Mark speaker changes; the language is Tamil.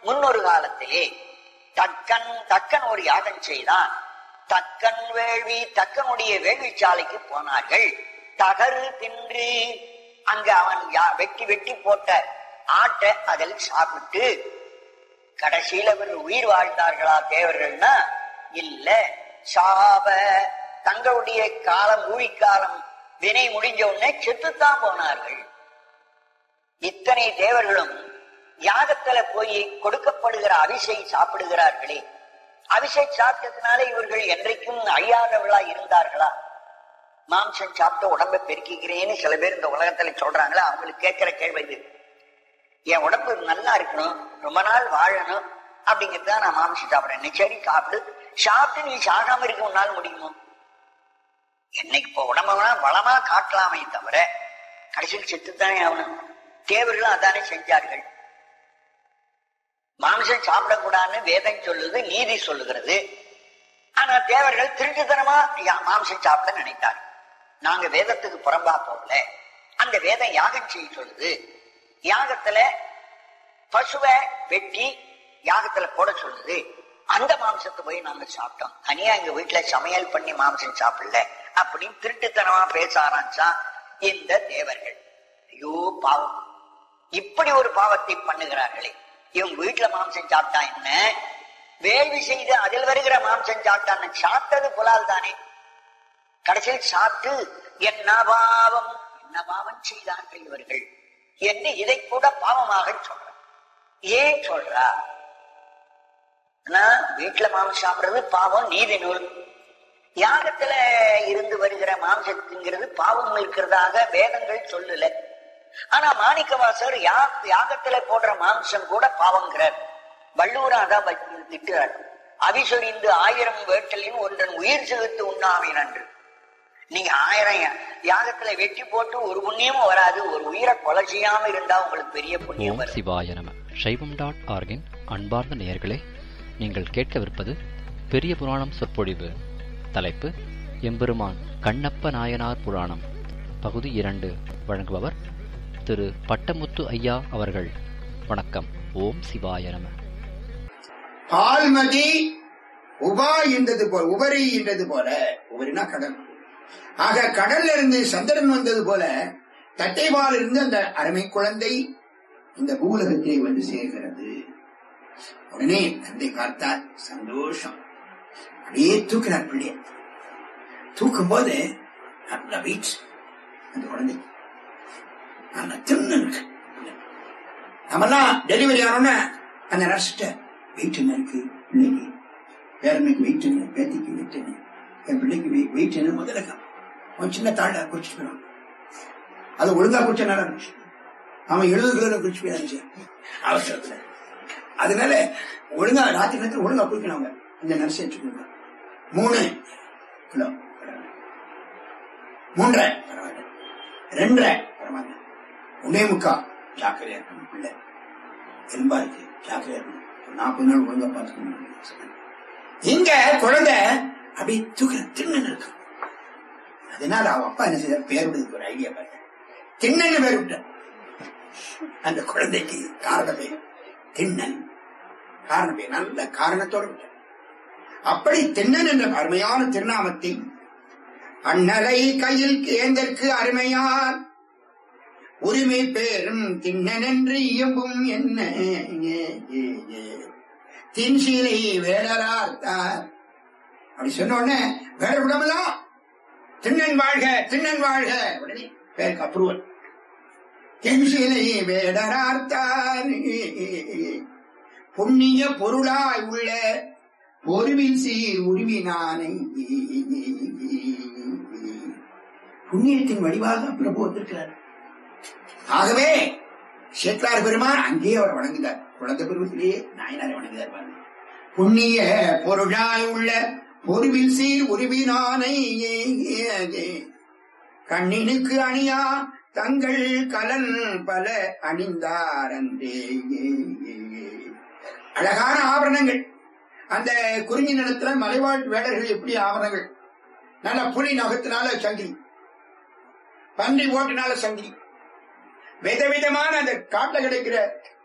Speaker 1: முன்னொரு காலத்திலே தக்கன் தக்கன் ஒரு யாகம் செய்தான் தக்கன் வேள்வி தக்கனுடைய வேள்விச்சாலைக்கு போனார்கள் தகரு தின்று அங்க அவன் யா- வெட்டி வெட்டி போட்ட ஆட்டை அதில் சாப்பிட்டு கடைசியில இவர் உயிர் வாழ்ந்தார்களா தேவர்கள்னா இல்ல சாப தங்களுடைய காலம் ஊழிக்காலம் வினை முடிஞ்ச உடனே செத்துத்தான் போனார்கள் இத்தனை தேவர்களும் யாகத்துல போய் கொடுக்கப்படுகிற அபிஷை சாப்பிடுகிறார்களே அபிஷை சாப்பிட்டதுனால இவர்கள் என்றைக்கும் அழியாதவர்களா இருந்தார்களா மாம்சம் சாப்பிட்டு உடம்பை பெருக்கிக்கிறேன்னு சில பேர் இந்த உலகத்துல சொல்றாங்களா அவங்களுக்கு கேட்கிற கேள்வி இது என் உடம்பு நல்லா இருக்கணும் ரொம்ப நாள் வாழணும் அப்படிங்கிறது தான் நான் மாம்சம் சாப்பிடுறேன் நீ சரி சாப்பிடு சாப்பிட்டு நீ சாகாம இருக்க உன்னால முடியுமோ என்னைக்கு இப்போ உடம்ப வேணா வளமா காட்டலாமே தவிர கடைசியில் செத்துத்தானே ஆகணும் தேவர்களும் அதானே செஞ்சார்கள் மாம்சம் சாப்பிடக்கூடாதுன்னு வேதம் சொல்லுது நீதி சொல்லுகிறது ஆனா தேவர்கள் திருட்டுத்தனமா யா- மாம்சம் சாப்பிட நினைத்தார் நாங்க வேதத்துக்கு புறம்பா போகல அந்த வேதம் யாகம் செய்ய சொல்லுது யாகத்துல பசுவை வெட்டி யாகத்துல போட சொல்லுது அந்த மாம்சத்தை போய் நாங்க சாப்பிட்டோம் தனியா எங்க வீட்டுல சமையல் பண்ணி மாம்சம் சாப்பிடல அப்படின்னு திருட்டுத்தனமா பேச ஆரம்பிச்சா இந்த தேவர்கள் ஐயோ பாவம் இப்படி ஒரு பாவத்தை பண்ணுகிறார்களே இவங்க வீட்டுல மாம்சம் சாப்பிட்டா என்ன வேள்வி செய்து அதில் வருகிற மாம்சம் சாப்பிட்டான்னு சாப்பிட்டது புலால் தானே கடைசியில் சாப்பிட்டு என்ன பாவம் என்ன பாவம் செய்தார்கள் இவர்கள் என்று இதை கூட பாவமாக சொல்ற ஏன் சொல்றா ஆனா, வீட்டுல மாம்சம் சாப்பிடுறது பாவம் நீதி நூல் யாகத்துல இருந்து வருகிற மாம்சத்துங்கிறது பாவம் இருக்கிறதாக வேதங்கள் சொல்லல ஆனா மாணிக்கவாசர் யா யாகத்துல போடுற மாம்சம் கூட பாவங்கிறார் வள்ளுவர் அதான் வ- திட்டுறார் அவிசொரிந்து ஆயிரம் வேட்டலின் ஒன்றன் உயிர் செலுத்து உண்ணாவின் அன்று நீங்க ஆயிரம் யா- யாகத்துல வெட்டி போட்டு ஒரு புண்ணியமும் வராது ஒரு உயிரை கொலை செய்யாம இருந்தா உங்களுக்கு பெரிய புண்ணியம்
Speaker 2: ஓம்
Speaker 1: வரும்
Speaker 2: சிவாய நம சைவம் டாட் ஆர்கின் அன்பார்ந்த நேயர்களே நீங்கள் கேட்கவிருப்பது பெரிய புராணம் சொற்பொழிவு தலைப்பு எம்பெருமான் கண்ணப்ப நாயனார் புராணம் பகுதி இரண்டு வழங்குபவர் திரு பட்டமுத்து ஐயா அவர்கள் வணக்கம் ஓம் சிவாய நம
Speaker 3: பால்மதி உபா என்றது போல உபரி என்றது போல உபரினா கடல் ஆக கடல்ல இருந்து சந்திரன் வந்தது போல தட்டைவால் இருந்து அந்த அருமை குழந்தை இந்த பூலகத்தை வந்து சேர்கிறது உடனே தந்தை பார்த்தார் சந்தோஷம் அப்படியே தூக்கினார் பிள்ளைய தூக்கும் போது நல்ல வெயிட் அந்த குழந்தை ஆனா தின்னு இருக்கு நம்மெல்லாம் டெலிவரி ஆனோன்னா அந்த நர்ஸ்கிட்ட வெயிட் என்ன இருக்கு பிள்ளைக்கு பேரனுக்கு வெயிட் என்ன பேத்திக்கு வெயிட் என்ன என் பிள்ளைக்கு வெயிட் என்ன முதல்ல கா- அவன் சின்ன தாழ குடிச்சிட்டு போயிடும் அது ஒழுங்கா குடிச்ச நேரம் இருந்துச்சு அவன் எழுபது கிலோ குடிச்சு போயிருந்துச்சு அவசரத்துல அதனால ஒழுங்கா ராத்திரி நேரத்தில் ஒழுங்கா குடிக்கணும் அவங்க இந்த நர்ஸ் எடுத்துக்கணும் மூணு கிலோ பரவாயில்ல. மூன்றரை பரவாயில்ல ரெண்டரை பரவாயில்ல ஒன்னே முக்கா ஜாக்கிரதையா இருக்கணும் பிள்ளை எலும்பா இருக்கு ஜாக்கிரதையா இருக்கணும் ஒரு நாற்பது நாள் ஒழுங்கா பார்த்துக்கணும் இங்க குழந்தை அப்படி தூக்கிற திண்ணன் இருக்கும் அதனால அவ அப்பா என்ன செய்ய பேர் விடுறதுக்கு ஒரு ஐடியா பாருங்க திண்ணன் பேர் விட்டார் அந்த குழந்தைக்கு காரணமே திண்ணன் காரணமே நல்ல காரணத்தோடு விட்டார் அப்படி திண்ணன் என்ற அருமையான திருநாமத்தை அண்ணலை கையில் ஏந்தற்கு அருமையார் உரிமை பேரும் திண்ணன் என்று இயம்பும் என்ன தின்சீலை வேடரார்த்தார் அப்படி சொன்ன உடனே வேற விடமெல்லாம் திண்ணன் வாழ்க திண்ணன் வாழ்க உடனே பேருக்கு அப்ரூவல் தென்சிலை வேடரார்த்தார் புண்ணிய பொருளாய் உள்ள பொருவில் சீர் உருவினானை புண்ணியத்தின் வடிவாக பிரபு வந்திருக்கிறார் ஆகவே சேக்கலார் பெருமான் அங்கேயே அவர் வணங்குகிறார் குழந்தை பருவத்திலேயே நாயனாரை வணங்குகிறார் பாருங்க புண்ணிய பொருளாய் உள்ள பொருவில் சீர் உருவினானை கண்ணினுக்கு அணியா தங்கள் கலன் பல அணிந்தார் அன்றே அழகான ஆபரணங்கள் அந்த குறிஞ்சி நிலத்துல மலைவாழ் வேடர்கள் எப்படி ஆபரணங்கள் நல்ல புலி நகத்தினால சங்கிலி பன்றி ஓட்டினால சங்கிலி விதவிதமான அந்த காட்டுல கிடைக்கிற